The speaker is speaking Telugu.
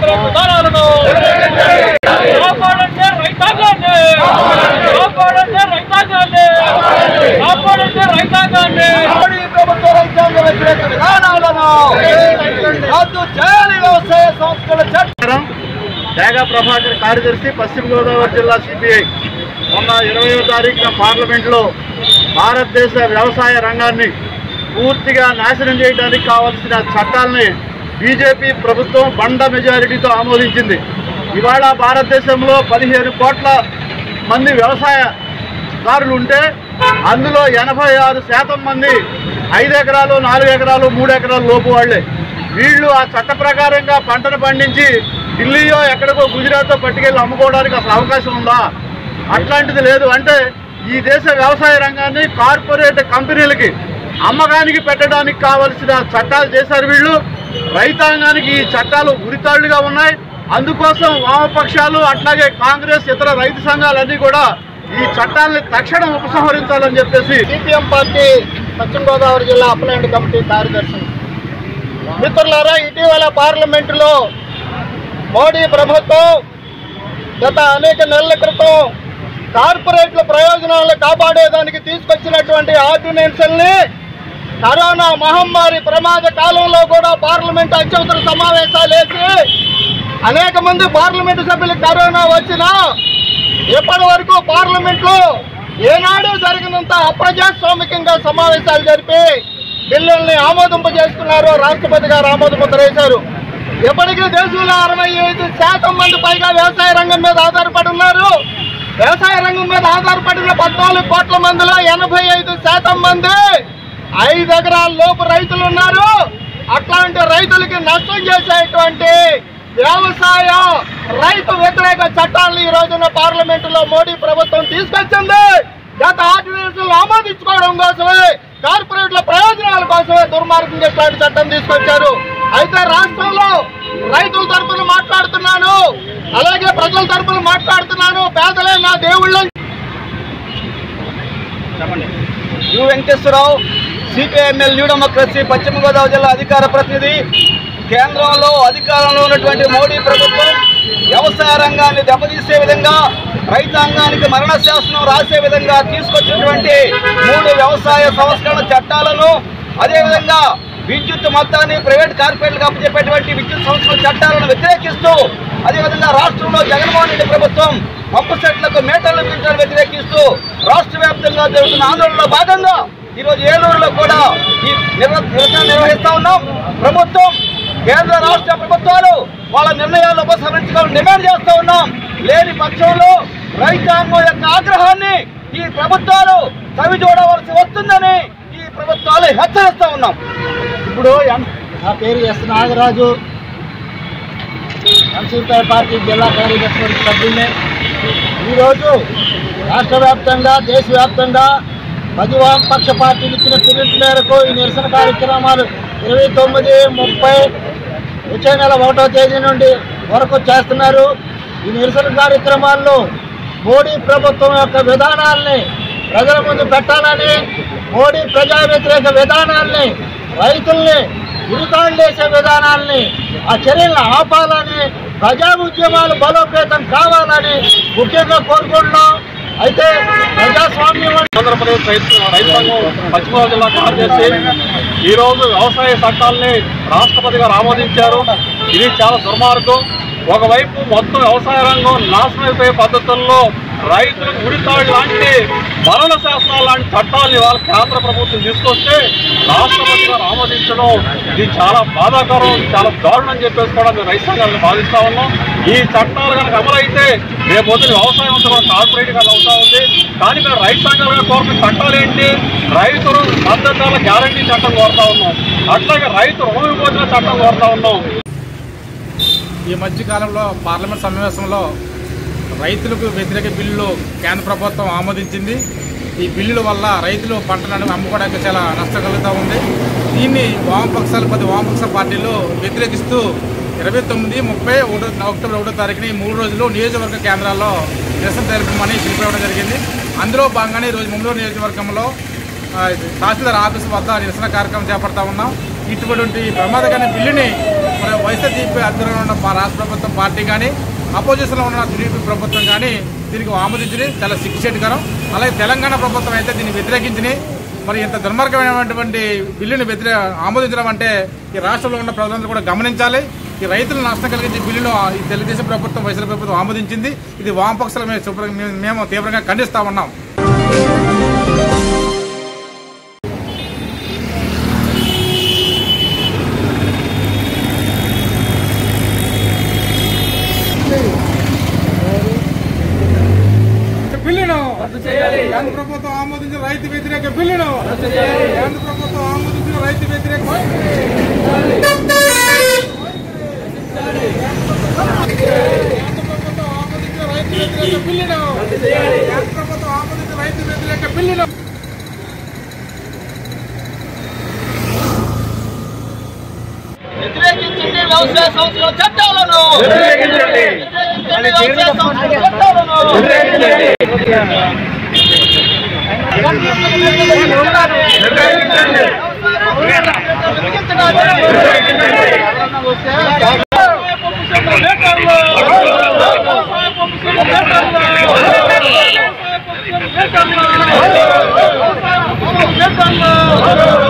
కేంద్ర విధానాలను కాపాడండి రైతాంగాన్ని కాపాడండి రైతాంగాన్ని కాపాడండి రైతాంగాన్ని మోడీ ప్రభుత్వ రైతాంగ వ్యతిరేక విధానాలను రద్దు చేయాలి వ్యవసాయ సంస్థల చట్టం డేగా ప్రభాకర్ కార్యదర్శి పశ్చిమ గోదావరి జిల్లా సిపిఐ మొన్న ఇరవయో తారీఖున పార్లమెంట్లో భారతదేశ వ్యవసాయ రంగాన్ని పూర్తిగా నాశనం చేయడానికి కావాల్సిన చట్టాలని బీజేపీ ప్రభుత్వం బండ మెజారిటీతో ఆమోదించింది ఇవాళ భారతదేశంలో పదిహేను కోట్ల మంది వ్యవసాయదారులు ఉంటే అందులో ఎనభై ఆరు శాతం మంది ఐదు ఎకరాలు నాలుగు ఎకరాలు మూడు ఎకరాలు లోపు వాళ్ళే వీళ్ళు ఆ చట్ట ప్రకారంగా పంటను పండించి ఢిల్లీయో ఎక్కడికో గుజరాత్తో పట్టుకెళ్ళి అమ్ముకోవడానికి అసలు అవకాశం ఉందా అట్లాంటిది లేదు అంటే ఈ దేశ వ్యవసాయ రంగాన్ని కార్పొరేట్ కంపెనీలకి అమ్మకానికి పెట్టడానికి కావలసిన చట్టాలు చేశారు వీళ్ళు రైతాంగానికి ఈ చట్టాలు ఉరితాళ్లుగా ఉన్నాయి అందుకోసం వామపక్షాలు అట్లాగే కాంగ్రెస్ ఇతర రైతు సంఘాలన్నీ కూడా ఈ చట్టాలని తక్షణం ఉపసంహరించాలని చెప్పేసి సిపిఎం పార్టీ పశ్చిమ గోదావరి జిల్లా అప్లైండ్ కమిటీ కార్యదర్శి మిత్రులారా ఇటీవల పార్లమెంటులో మోడీ ప్రభుత్వం గత అనేక నెలల క్రితం కార్పొరేట్ల ప్రయోజనాలను కాపాడేదానికి తీసుకొచ్చినటువంటి ఆర్డినెన్స్ని కరోనా మహమ్మారి ప్రమాద కాలంలో కూడా పార్లమెంట్ అత్యవసర సమావేశాలు వేసి అనేక మంది పార్లమెంటు సభ్యులకు కరోనా వచ్చినా ఇప్పటి వరకు పార్లమెంట్లో ఏనాడు జరిగినంత అప్రజాస్వామికంగా సమావేశాలు జరిపి బిల్లుల్ని ఆమోదింపజేసుకున్నారు రాష్ట్రపతి గారు ఆమోద ముద్ర వేశారు ఇప్పటికీ దేశంలో అరవై ఐదు శాతం మంది పైగా వ్యవసాయ రంగం మీద ఆధారపడి ఉన్నారు వ్యవసాయ రంగం మీద ఆధారపడిన పద్నాలుగు కోట్ల మందిలో ఎనభై ఐదు శాతం మంది ఐదు ఎకరాల లోపు రైతులు ఉన్నారు అట్లాంటి రైతులకి నష్టం చేసేటువంటి వ్యవసాయ రైతు వ్యతిరేక చట్టాలను ఈ రోజున పార్లమెంటులో మోడీ ప్రభుత్వం తీసుకొచ్చింది గత ఆర్డినెన్స్ ఆమోదించుకోవడం కోసమే కార్పొరేట్ల ప్రయోజనాల కోసమే దుర్మార్గంగా ఇట్లాంటి చట్టం తీసుకొచ్చారు అయితే రాష్ట్రంలో రైతుల తరపున మాట్లాడుతున్నాను అలాగే ప్రజల తరపున మాట్లాడుతున్నాను పేదలే నా దేవుళ్ళని U Venkateswararao CPIML New Democracy Paschima Godavari జిల్లా అధికార ప్రతినిధి కేంద్రంలో అధికారంలో ఉన్నటువంటి మోడీ ప్రభుత్వం వ్యవసాయ రంగాన్ని దెబ్బతీసే విధంగా రైతాంగానికి మరణ శాసనం రాసే విధంగా తీసుకొచ్చినటువంటి మూడు వ్యవసాయ సంస్కరణ చట్టాలను అదేవిధంగా విద్యుత్ మొత్తాన్ని ప్రైవేట్ కార్పొరేట్లకు అప్పచెప్పేటువంటి విద్యుత్ సంస్థల చట్టాలను వ్యతిరేకిస్తూ అదేవిధంగా రాష్ట్రంలో జగన్మోహన్ రెడ్డి ప్రభుత్వం పంపు సెట్లకు మీటర్లు పెంచడం వ్యతిరేకిస్తూ రాష్ట్ర వ్యాప్తంగా జరుగుతున్న ఆందోళనలో భాగంగా ఈరోజు ఏలూరులో కూడా ఈ నిర్వ- నిరసన నిర్వహిస్తా ఉన్నాం ప్రభుత్వం కేంద్ర రాష్ట్ర ప్రభుత్వాలు వాళ్ళ నిర్ణయాలను ఉపసంహరించుకోవాలని డిమాండ్ చేస్తూ ఉన్నాం లేని పక్షంలో రైతాంగం యొక్క ఆగ్రహాన్ని ఈ ప్రభుత్వాలు చవి చూడవలసి వస్తుందని ఈ ప్రభుత్వాలు హెచ్చరిస్తూ ఉన్నాం ఇప్పుడు నా పేరు ఎస్ నాగరాజు ఎన్సీపీ పార్టీ జిల్లా కార్యదర్శి సభ్యుల్ని ఈరోజు రాష్ట్ర వ్యాప్తంగా దేశవ్యాప్తంగా పది వామపక్ష పార్టీలు ఇచ్చిన పిలుపు మేరకు ఈ నిరసన కార్యక్రమాలు ఇరవై తొమ్మిది ముప్పై వచ్చే నెల ఒకటో తేదీ నుండి వరకు చేస్తున్నారు ఈ నిరసన కార్యక్రమాల్లో మోడీ ప్రభుత్వం యొక్క విధానాల్ని ప్రజల ముందు పెట్టాలని మోడీ ప్రజా వ్యతిరేక విధానాల్ని రైతుల్ని ఉరితాండేసే విధానాల్ని ఆ చర్యలను ఆపాలని ప్రజా ఉద్యమాలు బలోపేతం కావాలని ముఖ్యంగా కోరుకుంటున్నాం అయితే ప్రజాస్వామ్యం అంటే ఆంధ్రప్రదేశ్ రైతు రైతాంగం పశ్చిమ గోదావరి జిల్లా కార్యదర్శి ఈ రోజు వ్యవసాయ చట్టాలని రాష్ట్రపతి గారు ఆమోదించారు ఇది చాలా దుర్మార్గం ఒకవైపు మొత్తం వ్యవసాయ రంగం నాశనం అయిపోయే పద్ధతుల్లో రైతులకు ఉడితాడు లాంటి మరణ శాసనాలు లాంటి చట్టాలని వాళ్ళ కేంద్ర ప్రభుత్వం తీసుకొస్తే రాష్ట్రపతి గారు ఆమోదించడం ఇది చాలా బాధాకరం చాలా దారుణం అని చెప్పేసి కూడా మేము రైతు సంఘాలను భావిస్తా ఉన్నాం ఈ చట్టాలు కనుక అమలైతే రేపు పొద్దున వ్యవసాయం అంతా కూడా కార్పొరేట్ గా అవుతా ఉంది కానీ మేము రైతు సంఘాలుగా కోరుకున్న చట్టాలు ఏంటి రైతులు మద్దతుల గ్యారంటీ చట్టం కోరుతా ఉన్నాం అట్లాగే రైతు రుణ విమోచన చట్టం కోరుతా ఉన్నాం ఈ మధ్య కాలంలో పార్లమెంట్ సమావేశంలో రైతులకు వ్యతిరేక బిల్లులు కేంద్ర ప్రభుత్వం ఆమోదించింది ఈ బిల్లుల వల్ల రైతులు పంటలను అమ్ముకోవడానికి చాలా నష్టం కలుగుతూ ఉంది దీన్ని వామపక్షాలు పది వామపక్ష పార్టీలు వ్యతిరేకిస్తూ ఇరవై తొమ్మిది ముప్పై ఒకటో అక్టోబర్ ఒకటో తారీఖున ఈ మూడు రోజులు నియోజకవర్గ కేంద్రాల్లో నిరసన జరపమని పిలుపుకోవడం జరిగింది అందులో భాగంగానే ఈరోజు ముందు నియోజకవర్గంలో ఆ, తహసీల్దార్ ఆఫీస్ వద్ద నిరసన కార్యక్రమం చేపడతా ఉన్నాం ఇటువంటి ప్రమాదకరమైన బిల్లుని మరి వైఎస్ఆర్సీపీ ఆధ్వర్యంలో ఉన్న పా- రాష్ట్ర ప్రభుత్వం పార్టీ కానీ అపోజిషన్లో ఉన్న టీడీపీ ప్రభుత్వం కానీ దీనికి ఆమోదించింది చాలా శిక్షేటకరం అలాగే తెలంగాణ ప్రభుత్వం అయితే దీన్ని వ్యతిరేకించింది మరి ఇంత దుర్మార్గమైనటువంటి బిల్లుని వ్యతిరే ఆమోదించడం అంటే ఈ రాష్ట్రంలో ఉన్న ప్రజలందరూ కూడా గమనించాలి ఈ రైతులు నష్టం కలిగించే బిల్లును ఈ తెలుగుదేశం ప్రభుత్వం వైఎస్ఆర్ ప్రభుత్వం ఆమోదించింది ఇది వామపక్షాల మేము శుభ్ర- మేము- మేము తీవ్రంగా ఖండిస్తా ఉన్నాం బిల్లును కేంద్ర ప్రభుత్వం ఆమోదించిన రైతు వ్యతిరేక బిల్లును కేంద్ర ప్రభుత్వం ఆమోదించిన రైతు వ్యతిరేక కేంద్ర ప్రభుత్వం ఆమోదించిన రైతు వ్యతిరేక బిల్లును కేంద్ర ప్రభుత్వం ఆమోదించిన రైతు వ్యతిరేక బిల్లును వ్యతిరేకించండి వ్యవసాయ సంస్థల చట్టాలను వ్యతిరేకించండి. వ్యతిరేకించండి వ్యవసాయ సంస్థల చట్టాలను వ్యతిరేకించండి. వ్యవసాయ